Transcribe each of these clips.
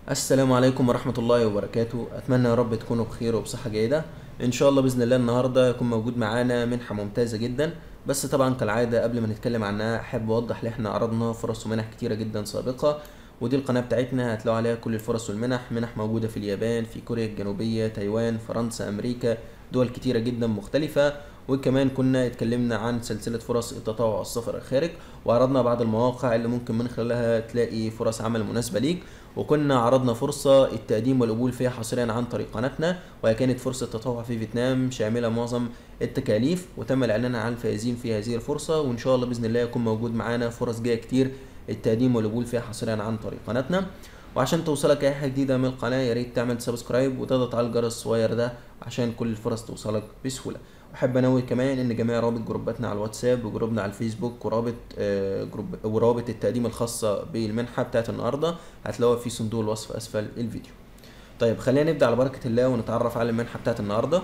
السلام عليكم ورحمة الله وبركاته أتمنى يا رب تكونوا بخير وبصحة جيدة إن شاء الله بإذن الله النهاردة يكون موجود معانا منحة ممتازة جدا بس طبعا كالعادة قبل ما نتكلم عنها أحب أوضح إن إحنا عرضنا فرص ومنح كتيرة جدا سابقة ودي القناة بتاعتنا هتلاقوا عليها كل الفرص والمنح منح موجودة في اليابان في كوريا الجنوبية تايوان فرنسا أمريكا دول كتيرة جدا مختلفة وكمان كنا اتكلمنا عن سلسلة فرص التطوع والسفر الخارج وعرضنا بعض المواقع اللي ممكن من خلالها تلاقي فرص عمل مناسبة ليك وكنا عرضنا فرصة التقديم والقبول فيها حصريا عن طريق قناتنا وهي كانت فرصة تطوع في فيتنام شاملة معظم التكاليف وتم الإعلان عن الفائزين في هذه الفرصة وإن شاء الله بإذن الله يكون موجود معانا فرص جاية كتير التقديم والقبول فيها حصريا عن طريق قناتنا وعشان توصلك اي حاجه جديده من القناه يا ريت تعمل سبسكرايب وتضغط على الجرس الصغير ده عشان كل الفرص توصلك بسهوله احب انوه كمان ان جميع روابط جروباتنا على الواتساب وجروبنا على الفيسبوك ورابط آه جروب ورابط التقديم الخاصه بالمنحه بتاعت النهارده هتلاقوها في صندوق الوصف اسفل الفيديو طيب خلينا نبدا على بركه الله ونتعرف على المنحه بتاعت النهارده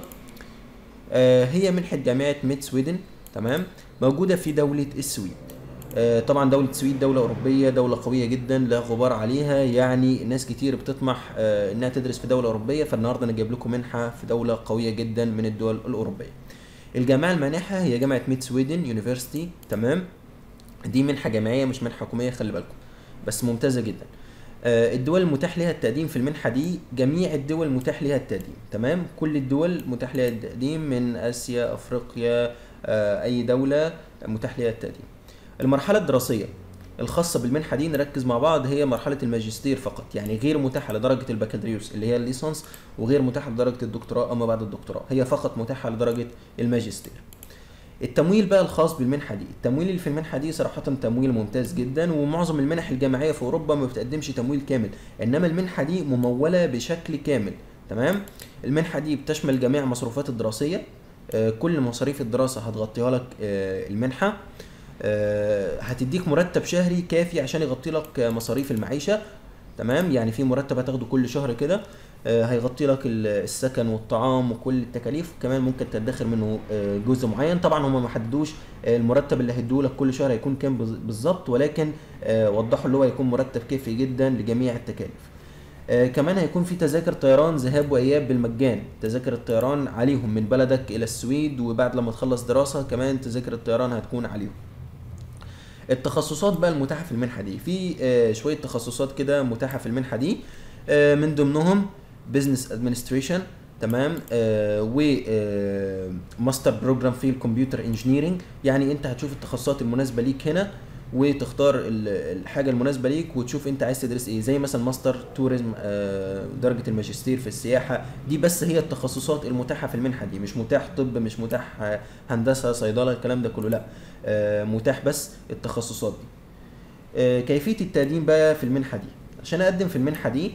آه هي منحه جامعه ميد سويدن تمام موجوده في دوله السويد آه، طبعا دولة السويد دولة أوروبية دولة قوية جدا لا غبار عليها يعني ناس كتير بتطمح آه، إنها تدرس في دولة أوروبية فالنهاردة أنا جايب لكم منحة في دولة قوية جدا من الدول الأوروبية. الجامعة المانحة هي جامعة ميد سويدن يونيفرسيتي تمام دي منحة جامعية مش منحة حكومية خلي بالكم بس ممتازة جدا. آه، الدول المتاح لها التقديم في المنحة دي جميع الدول متاح لها التقديم تمام كل الدول متاح لها التقديم من آسيا أفريقيا أي دولة متاح لها التقديم. المرحلة الدراسية الخاصة بالمنحة دي نركز مع بعض هي مرحلة الماجستير فقط يعني غير متاحة لدرجة البكالوريوس اللي هي الليسانس وغير متاحة لدرجة الدكتوراه أما بعد الدكتوراه هي فقط متاحة لدرجة الماجستير التمويل بقى الخاص بالمنحة دي التمويل اللي في المنحة دي صراحة تمويل ممتاز جدا ومعظم المنح الجامعية في أوروبا ما بتقدمش تمويل كامل إنما المنحة دي ممولة بشكل كامل تمام المنحة دي بتشمل جميع مصروفات الدراسية آه، كل مصاريف الدراسة هتغطيها لك آه، المنحة آه، هتديك مرتب شهري كافي عشان يغطي لك آه، مصاريف المعيشه تمام يعني في مرتب هتاخده كل شهر كده آه، هيغطي لك ال- السكن والطعام وكل التكاليف كمان ممكن تدخر منه آه، جزء معين طبعا هم ما حددوش آه، المرتب اللي هيدوه لك كل شهر هيكون كام بز- بالظبط ولكن آه، وضحوا اللي هو هيكون مرتب كافي جدا لجميع التكاليف آه، كمان هيكون في تذاكر طيران ذهاب واياب بالمجان تذاكر الطيران عليهم من بلدك الى السويد وبعد لما تخلص دراسه كمان تذاكر الطيران هتكون عليهم التخصصات بقى المتاحه في المنحه دي في آه، شويه تخصصات كده متاحه في المنحه دي آه، من ضمنهم بزنس ادمنستريشن تمام آه و ماستر بروجرام في الكمبيوتر انجينيرنج يعني انت هتشوف التخصصات المناسبه ليك هنا وتختار ال- الحاجه المناسبه ليك وتشوف انت عايز تدرس ايه زي مثلا ماستر توريزم آه درجه الماجستير في السياحه دي بس هي التخصصات المتاحه في المنحه دي مش متاح طب مش متاح آه، هندسه صيدله الكلام ده كله لا آه، متاح بس التخصصات دي آه، كيفيه التقديم بقى في المنحه دي عشان اقدم في المنحه دي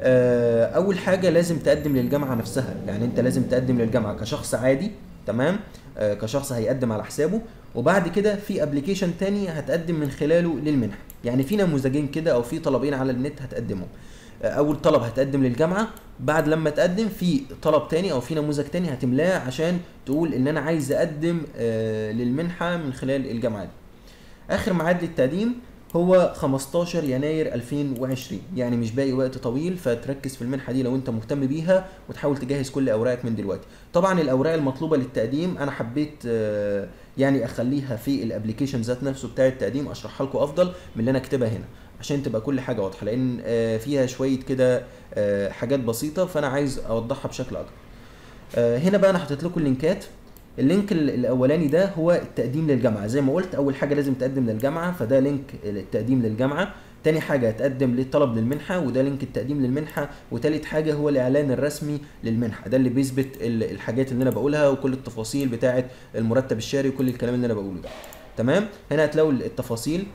آه، اول حاجه لازم تقدم للجامعه نفسها يعني انت لازم تقدم للجامعه كشخص عادي تمام آه، كشخص هيقدم على حسابه وبعد كده في ابلكيشن تاني هتقدم من خلاله للمنحه يعني في نموذجين كده او في طلبين على النت هتقدمهم آه، اول طلب هتقدم للجامعه بعد لما تقدم في طلب تاني او في نموذج تاني هتملاه عشان تقول ان انا عايز اقدم آه، للمنحه من خلال الجامعه دي اخر ميعاد للتقديم هو 15 يناير 2020 يعني مش باقي وقت طويل فتركز في المنحه دي لو انت مهتم بيها وتحاول تجهز كل اوراقك من دلوقتي طبعا الاوراق المطلوبه للتقديم انا حبيت آه، يعني اخليها في الابلكيشن ذات نفسه بتاع التقديم اشرحها لكم افضل من اللي انا اكتبها هنا عشان تبقى كل حاجه واضحه لان آه، فيها شويه كده آه، حاجات بسيطه فانا عايز اوضحها بشكل اكبر آه، هنا بقى انا حاطط لكم اللينكات اللينك ال- الاولاني ده هو التقديم للجامعه زي ما قلت اول حاجه لازم تقدم للجامعه فده لينك التقديم للجامعه تاني حاجه هتقدم للطلب للمنحه وده لينك التقديم للمنحه وتالت حاجه هو الاعلان الرسمي للمنحه ده اللي بيثبت ال- الحاجات اللي انا بقولها وكل التفاصيل بتاعه المرتب الشهري وكل الكلام اللي انا بقوله ده تمام هنا هتلاقوا التفاصيل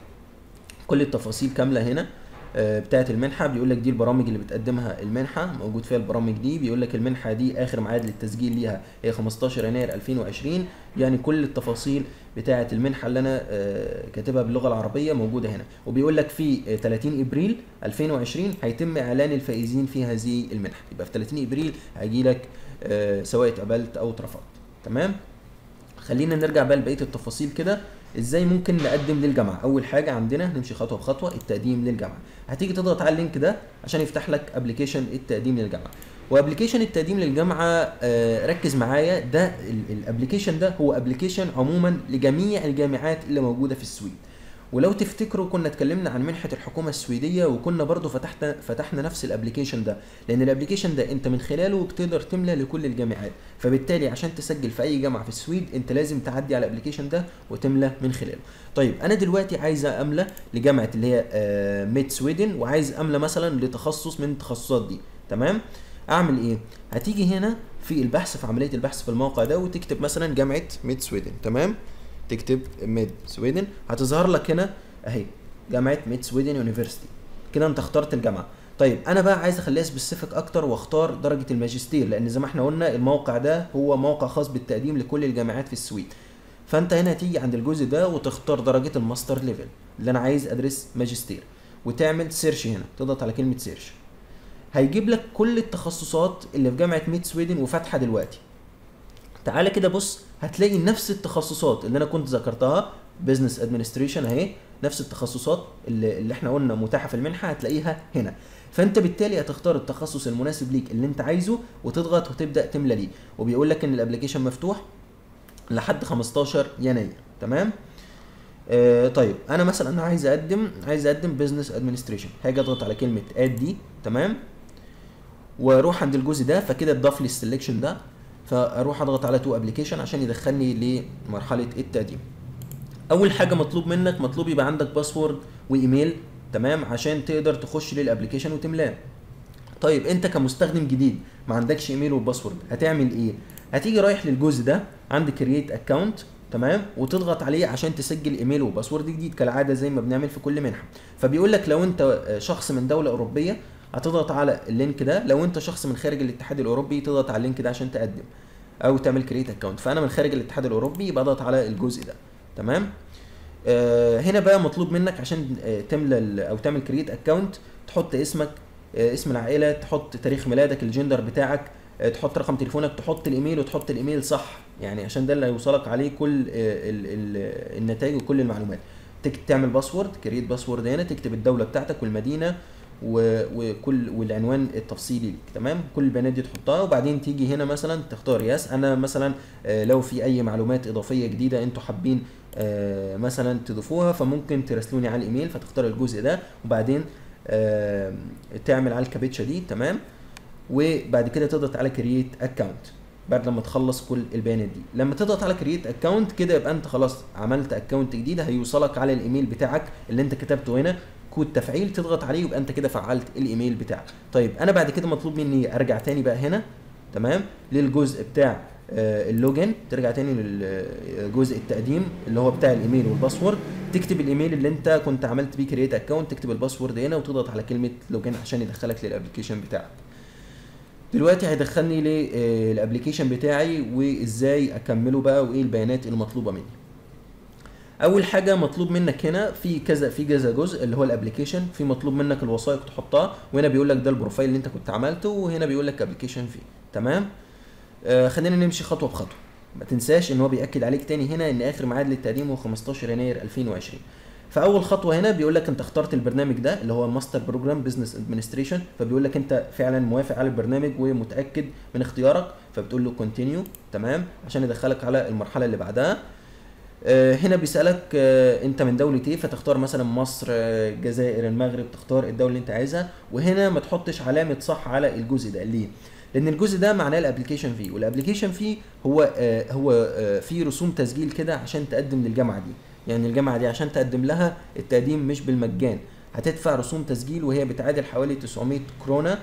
كل التفاصيل كامله هنا آه، بتاعه المنحه بيقول لك دي البرامج اللي بتقدمها المنحه موجود فيها البرامج دي بيقول لك المنحه دي اخر ميعاد للتسجيل ليها هي 15 يناير 2020 يعني كل التفاصيل بتاعه المنحه اللي انا آه، كاتبها باللغه العربيه موجوده هنا وبيقول لك في آه، 30 ابريل 2020 هيتم اعلان الفائزين في هذه المنحه يبقى في 30 ابريل هيجي لك آه، سواء اتقبلت او اترفضت تمام خلينا نرجع بقى لبقيه التفاصيل كده ازاي ممكن نقدم للجامعه اول حاجه عندنا نمشي خطوه بخطوه التقديم للجامعه هتيجي تضغط على اللينك ده عشان يفتح لك ابلكيشن التقديم للجامعه وابلكيشن التقديم للجامعه آه، ركز معايا ده الابلكيشن ده هو ابلكيشن عموما لجميع الجامعات اللي موجوده في السويد ولو تفتكروا كنا اتكلمنا عن منحه الحكومه السويديه وكنا برضو فتحت فتحنا نفس الابلكيشن ده لان الابلكيشن ده انت من خلاله بتقدر تملى لكل الجامعات فبالتالي عشان تسجل في اي جامعه في السويد انت لازم تعدي على الابلكيشن ده وتملى من خلاله طيب انا دلوقتي عايز املى لجامعه اللي هي آه، ميد سويدن وعايز املى مثلا لتخصص من التخصصات دي تمام اعمل ايه هتيجي هنا في البحث في عمليه البحث في الموقع ده وتكتب مثلا جامعه ميد سويدن تمام تكتب ميد سويدن هتظهر لك هنا اهي جامعه ميد سويدن يونيفرسيتي كده انت اخترت الجامعه طيب انا بقى عايز اخليها سبيسيفيك اكتر واختار درجه الماجستير لان زي ما احنا قلنا الموقع ده هو موقع خاص بالتقديم لكل الجامعات في السويد فانت هنا هتيجي عند الجزء ده وتختار درجه الماستر ليفل اللي انا عايز ادرس ماجستير وتعمل سيرش هنا تضغط على كلمه سيرش هيجيب لك كل التخصصات اللي في جامعه ميد سويدن وفاتحه دلوقتي تعالى كده بص هتلاقي نفس التخصصات اللي انا كنت ذكرتها بزنس ادمنستريشن اهي نفس التخصصات اللي, اللي احنا قلنا متاحه في المنحه هتلاقيها هنا فانت بالتالي هتختار التخصص المناسب ليك اللي انت عايزه وتضغط وتبدا تملى ليه وبيقول لك ان الابلكيشن مفتوح لحد 15 يناير تمام آه طيب انا مثلا انا عايز اقدم عايز اقدم بزنس ادمنستريشن هاجي اضغط على كلمه اد دي تمام واروح عند الجزء ده فكده اتضاف لي السلكشن ده فاروح اضغط على تو ابلكيشن عشان يدخلني لمرحله التقديم اول حاجه مطلوب منك مطلوب يبقى عندك باسورد وايميل تمام عشان تقدر تخش للابلكيشن وتملاه طيب انت كمستخدم جديد ما عندكش ايميل وباسورد هتعمل ايه هتيجي رايح للجزء ده عند كرييت اكونت تمام وتضغط عليه عشان تسجل ايميل وباسورد جديد كالعاده زي ما بنعمل في كل منحه فبيقول لك لو انت شخص من دوله اوروبيه هتضغط على اللينك ده لو انت شخص من خارج الاتحاد الاوروبي تضغط على اللينك ده عشان تقدم او تعمل كريت اكونت فانا من خارج الاتحاد الاوروبي يبقى اضغط على الجزء ده تمام آه هنا بقى مطلوب منك عشان آه تملى او تعمل كريت اكونت تحط اسمك آه اسم العائله تحط تاريخ ميلادك الجندر بتاعك آه تحط رقم تليفونك تحط الايميل وتحط الايميل صح يعني عشان ده اللي هيوصلك عليه كل آه ال ال النتائج وكل المعلومات تعمل باسورد كريت باسورد هنا تكتب الدوله بتاعتك والمدينه وكل والعنوان التفصيلي ليك تمام كل البيانات دي تحطها وبعدين تيجي هنا مثلا تختار يس انا مثلا لو في اي معلومات اضافيه جديده انتوا حابين مثلا تضيفوها فممكن تراسلوني على الايميل فتختار الجزء ده وبعدين تعمل على الكابتشا دي تمام وبعد كده تضغط على كرييت اكونت بعد لما تخلص كل البيانات دي لما تضغط على كرييت اكونت كده يبقى انت خلاص عملت اكونت جديد هيوصلك على الايميل بتاعك اللي انت كتبته هنا كود تفعيل تضغط عليه يبقى انت كده فعلت الايميل بتاعك طيب انا بعد كده مطلوب مني ارجع تاني بقى هنا تمام للجزء بتاع آه اللوجن ترجع تاني لجزء التقديم اللي هو بتاع الايميل والباسورد تكتب الايميل اللي انت كنت عملت بيه كريت اكونت تكتب الباسورد هنا وتضغط على كلمه لوجن عشان يدخلك للابلكيشن بتاعك دلوقتي هيدخلني للابلكيشن بتاعي وازاي اكمله بقى وايه البيانات المطلوبه مني اول حاجه مطلوب منك هنا في كذا في كذا جزء اللي هو الابلكيشن في مطلوب منك الوثائق تحطها وهنا بيقول لك ده البروفايل اللي انت كنت عملته وهنا بيقول لك ابلكيشن فيه تمام آه خلينا نمشي خطوه بخطوه ما تنساش ان هو بياكد عليك تاني هنا ان اخر ميعاد للتقديم هو 15 يناير 2020 فاول خطوه هنا بيقول لك انت اخترت البرنامج ده اللي هو ماستر بروجرام بزنس ادمنستريشن فبيقول لك انت فعلا موافق على البرنامج ومتاكد من اختيارك فبتقول له كونتينيو تمام عشان يدخلك على المرحله اللي بعدها هنا بيسالك انت من دوله ايه فتختار مثلا مصر الجزائر المغرب تختار الدوله اللي انت عايزها وهنا ما تحطش علامه صح على الجزء ده ليه لان الجزء ده معناه الابلكيشن فيه والابلكيشن فيه هو هو فيه رسوم تسجيل كده عشان تقدم للجامعه دي يعني الجامعه دي عشان تقدم لها التقديم مش بالمجان هتدفع رسوم تسجيل وهي بتعادل حوالي 900 كورونا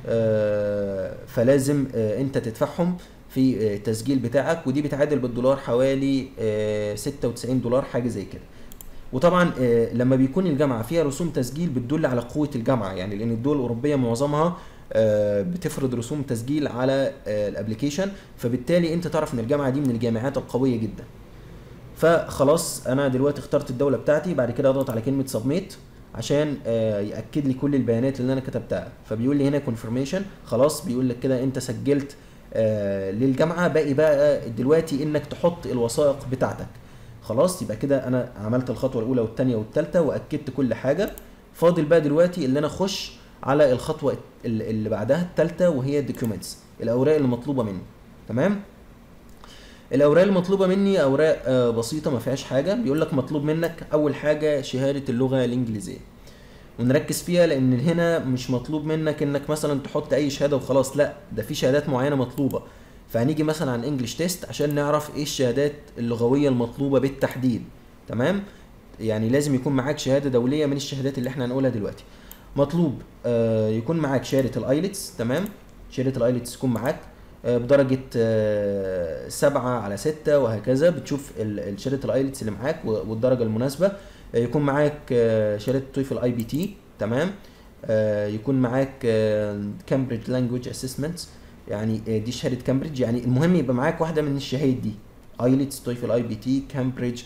فلازم انت تدفعهم في التسجيل بتاعك ودي بتعادل بالدولار حوالي 96 دولار حاجه زي كده وطبعا لما بيكون الجامعه فيها رسوم تسجيل بتدل على قوه الجامعه يعني لان الدول الاوروبيه معظمها بتفرض رسوم تسجيل على الابلكيشن فبالتالي انت تعرف ان الجامعه دي من الجامعات القويه جدا فخلاص انا دلوقتي اخترت الدوله بتاعتي بعد كده اضغط على كلمه سبميت عشان ياكد لي كل البيانات اللي انا كتبتها فبيقول لي هنا كونفirmation خلاص بيقول لك كده انت سجلت آه للجامعه باقي بقى دلوقتي انك تحط الوثائق بتاعتك خلاص يبقى كده انا عملت الخطوه الاولى والثانيه والثالثه واكدت كل حاجه فاضل بقى دلوقتي اللي انا اخش على الخطوه اللي اللي بعدها الثالثه وهي الدوكيومنتس الاوراق اللي مطلوبه مني تمام الاوراق المطلوبه مني اوراق آه، بسيطه ما فيهاش حاجه بيقول لك مطلوب منك اول حاجه شهاده اللغه الانجليزيه ونركز فيها لان هنا مش مطلوب منك انك مثلا تحط اي شهاده وخلاص لا ده في شهادات معينه مطلوبه فهنيجي مثلا عن انجلش تيست عشان نعرف ايه الشهادات اللغويه المطلوبه بالتحديد تمام يعني لازم يكون معاك شهاده دوليه من الشهادات اللي احنا هنقولها دلوقتي مطلوب آه يكون معاك شهاده الايلتس تمام شهاده الايلتس تكون معاك آه بدرجه آه سبعة على ستة وهكذا بتشوف ال- ال- شهاده الايلتس اللي معاك و- والدرجه المناسبه آه يكون معاك آه شهاده تويفل اي بي تي تمام آه يكون معاك كامبريدج لانجويج اسسمنتس يعني آه، دي شهاده كامبريدج يعني المهم يبقى معاك واحده من الشهايد دي ايلتس تويفل اي بي تي كامبريدج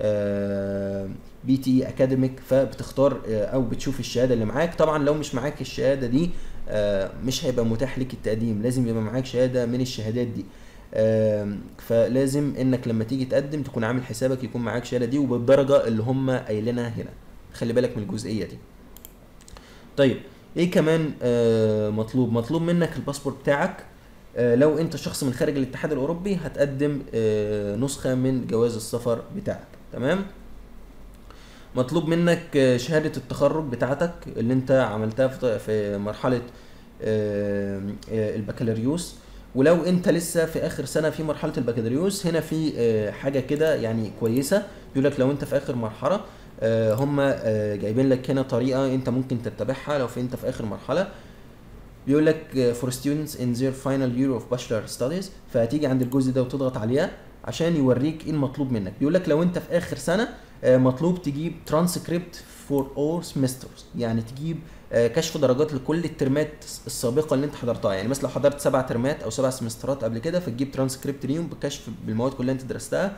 بي تي اكاديميك فبتختار آه، او بتشوف الشهاده اللي معاك طبعا لو مش معاك الشهاده دي آه، مش هيبقى متاح لك التقديم لازم يبقى معاك شهاده من الشهادات دي آم، فلازم انك لما تيجي تقدم تكون عامل حسابك يكون معاك الشهاده دي وبالدرجه اللي هم قايلينها هنا خلي بالك من الجزئيه دي طيب ايه كمان آه مطلوب مطلوب منك الباسبور بتاعك آه لو انت شخص من خارج الاتحاد الاوروبي هتقدم آه نسخه من جواز السفر بتاعك تمام مطلوب منك آه، شهاده التخرج بتاعتك اللي انت عملتها في في مرحله آه، آه، البكالوريوس ولو انت لسه في اخر سنه في مرحله البكالوريوس هنا في آه، حاجه كده يعني كويسه بيقول لك لو انت في اخر مرحله آه، هم آه، جايبين لك هنا طريقه انت ممكن تتبعها لو في انت في اخر مرحله بيقول لك آه، for students in their final year of bachelor studies فهتيجي عند الجزء ده وتضغط عليها عشان يوريك ايه المطلوب منك بيقول لك لو انت في اخر سنه آه، مطلوب تجيب transcript for all semesters يعني تجيب آه، كشف درجات لكل الترمات السابقه اللي انت حضرتها يعني مثلا لو حضرت سبع ترمات او سبع سمسترات قبل كده فتجيب ترانسكريبت ليهم بكشف بالمواد كلها انت درستها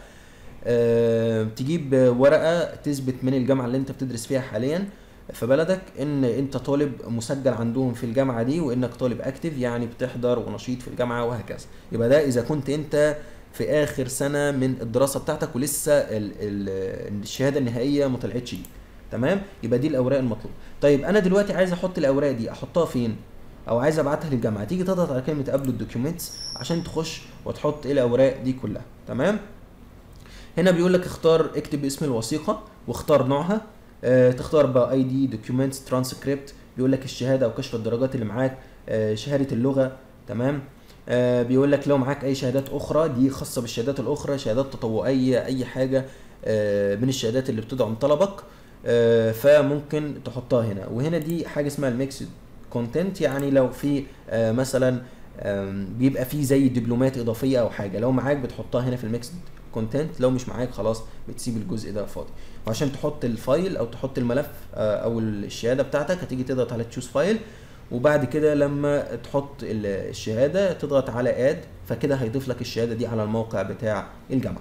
آه، تجيب آه، ورقه تثبت من الجامعه اللي انت بتدرس فيها حاليا في بلدك ان انت طالب مسجل عندهم في الجامعه دي وانك طالب اكتف يعني بتحضر ونشيط في الجامعه وهكذا يبقى ده اذا كنت انت في اخر سنه من الدراسه بتاعتك ولسه ال ال الشهاده النهائيه ما طلعتش ليك تمام يبقى دي الاوراق المطلوبه طيب انا دلوقتي عايز احط الاوراق دي احطها فين او عايز ابعتها للجامعه تيجي تضغط على كلمه ابلود الدوكيومنتس عشان تخش وتحط ايه الاوراق دي كلها تمام هنا بيقول لك اختار اكتب اسم الوثيقه واختار نوعها اه تختار بقى اي دي دوكيومنتس ترانسكريبت بيقول لك الشهاده او كشف الدرجات اللي معاك اه شهاده اللغه تمام آه بيقول لك لو معاك اي شهادات اخرى دي خاصه بالشهادات الاخرى شهادات تطوعيه اي حاجه آه من الشهادات اللي بتدعم طلبك آه فممكن تحطها هنا وهنا دي حاجه اسمها الميكسد كونتنت يعني لو في آه مثلا آم، بيبقى في زي دبلومات اضافيه او حاجه لو معاك بتحطها هنا في الميكسد كونتنت لو مش معاك خلاص بتسيب الجزء ده فاضي وعشان تحط الفايل او تحط الملف آه، او الشهاده بتاعتك هتيجي تضغط على تشوز فايل وبعد كده لما تحط ال- الشهاده تضغط على اد فكده هيضيف لك الشهاده دي على الموقع بتاع الجامعه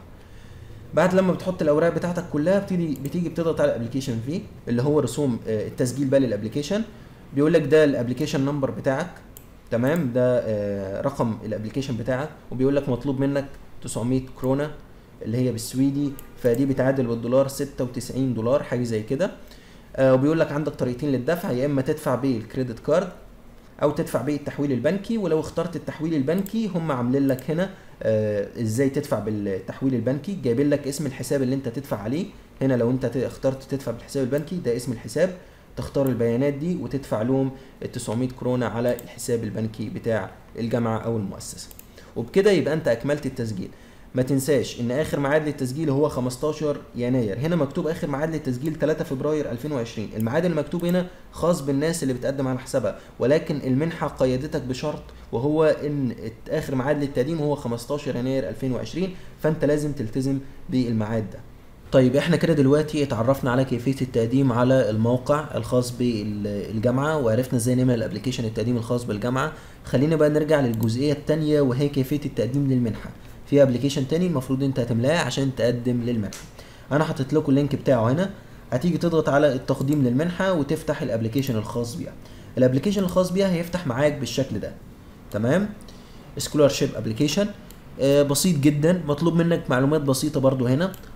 بعد لما بتحط الاوراق بتاعتك كلها بتيجي بتيجي بتضغط على الابلكيشن فيه اللي هو رسوم آه، التسجيل بقى للابلكيشن بيقول لك ده الابلكيشن نمبر بتاعك تمام ده آه، رقم الابلكيشن بتاعك وبيقول لك مطلوب منك 900 كرونا اللي هي بالسويدي فدي بتعادل بالدولار 96 دولار حاجه زي كده آه، وبيقول لك عندك طريقتين للدفع يا اما تدفع بالكريدت كارد او تدفع بالتحويل البنكي ولو اخترت التحويل البنكي هم عاملين لك هنا آه ازاي تدفع بالتحويل البنكي جايبين لك اسم الحساب اللي انت تدفع عليه هنا لو انت ت- اخترت تدفع بالحساب البنكي ده اسم الحساب تختار البيانات دي وتدفع لهم ال 900 كورونا على الحساب البنكي بتاع الجامعه او المؤسسه وبكده يبقى انت اكملت التسجيل ما تنساش ان اخر ميعاد للتسجيل هو 15 يناير هنا مكتوب اخر ميعاد للتسجيل 3 فبراير 2020 الميعاد اللي مكتوب هنا خاص بالناس اللي بتقدم على حسابها ولكن المنحه قيدتك بشرط وهو ان الت- اخر ميعاد للتقديم هو 15 يناير 2020 فانت لازم تلتزم بالميعاد ده طيب احنا كده دلوقتي اتعرفنا على كيفيه التقديم على الموقع الخاص بالجامعه وعرفنا ازاي نعمل الابلكيشن التقديم الخاص بالجامعه خلينا بقى نرجع للجزئيه الثانيه وهي كيفيه التقديم للمنحه في ابلكيشن تاني المفروض انت هتملاه عشان تقدم للمنحه انا حطيت لكم اللينك بتاعه هنا هتيجي تضغط على التقديم للمنحه وتفتح الابلكيشن الخاص بيها الابلكيشن الخاص بيها هيفتح معاك بالشكل ده تمام سكولارشيب ابلكيشن بسيط جدا مطلوب منك معلومات بسيطه برضو هنا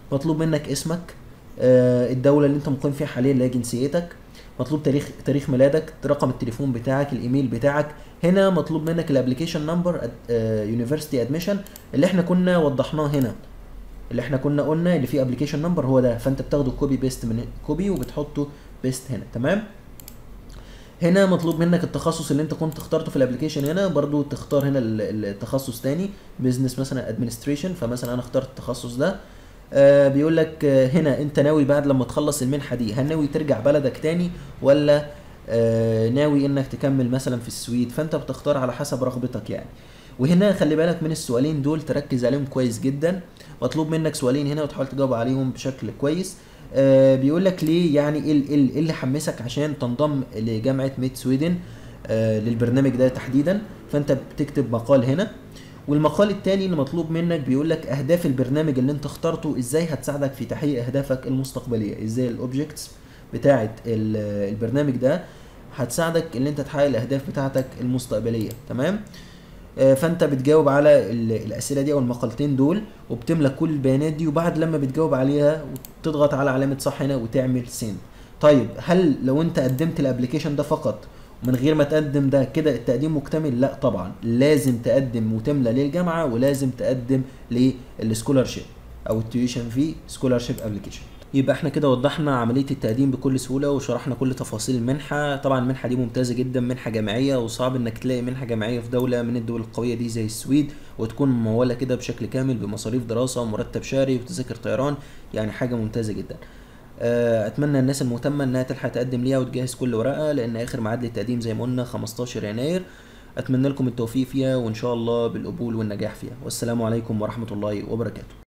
مطلوب منك اسمك آه، الدوله اللي انت مقيم فيها حاليا اللي هي جنسيتك مطلوب تاريخ تاريخ ميلادك رقم التليفون بتاعك الايميل بتاعك هنا مطلوب منك الابلكيشن نمبر يونيفرسيتي ادميشن اللي احنا كنا وضحناه هنا اللي احنا كنا قلنا اللي فيه ابلكيشن نمبر هو ده فانت بتاخده كوبي بيست من كوبي وبتحطه بيست هنا تمام هنا مطلوب منك التخصص اللي انت كنت اخترته في الابلكيشن هنا برضو تختار هنا ال- التخصص تاني بزنس مثلا ادمنستريشن فمثلا انا اخترت التخصص ده آه بيقول لك آه هنا انت ناوي بعد لما تخلص المنحه دي هل ناوي ترجع بلدك تاني ولا آه ناوي انك تكمل مثلا في السويد فانت بتختار على حسب رغبتك يعني وهنا خلي بالك من السؤالين دول تركز عليهم كويس جدا مطلوب منك سؤالين هنا وتحاول تجاوب عليهم بشكل كويس آه بيقول لك ليه يعني ايه ال- ال- إيه اللي حمسك عشان تنضم لجامعه ميد سويدن آه للبرنامج ده تحديدا فانت بتكتب مقال هنا والمقال التاني اللي مطلوب منك بيقول لك اهداف البرنامج اللي انت اخترته ازاي هتساعدك في تحقيق اهدافك المستقبليه ازاي الاوبجكتس بتاعه ال- البرنامج ده هتساعدك ان انت تحقق الاهداف بتاعتك المستقبليه تمام آه، فانت بتجاوب على ال- الاسئله دي او المقالتين دول وبتملى كل البيانات دي وبعد لما بتجاوب عليها وتضغط على علامه صح هنا وتعمل سند طيب هل لو انت قدمت الابلكيشن ده فقط من غير ما تقدم ده كده التقديم مكتمل لا طبعا لازم تقدم وتملى للجامعه ولازم تقدم للسكولارشيب او التيوشن في سكولارشيب ابلكيشن يبقى احنا كده وضحنا عمليه التقديم بكل سهوله وشرحنا كل تفاصيل المنحه طبعا المنحه دي ممتازه جدا منحه جامعيه وصعب انك تلاقي منحه جامعيه في دوله من الدول القويه دي زي السويد وتكون مموله كده بشكل كامل بمصاريف دراسه ومرتب شهري وتذاكر طيران يعني حاجه ممتازه جدا آه، اتمنى الناس المهتمه انها تلحق تقدم ليها وتجهز كل ورقه لان اخر ميعاد للتقديم زي ما قلنا 15 يناير اتمنى لكم التوفيق فيها وان شاء الله بالقبول والنجاح فيها والسلام عليكم ورحمه الله وبركاته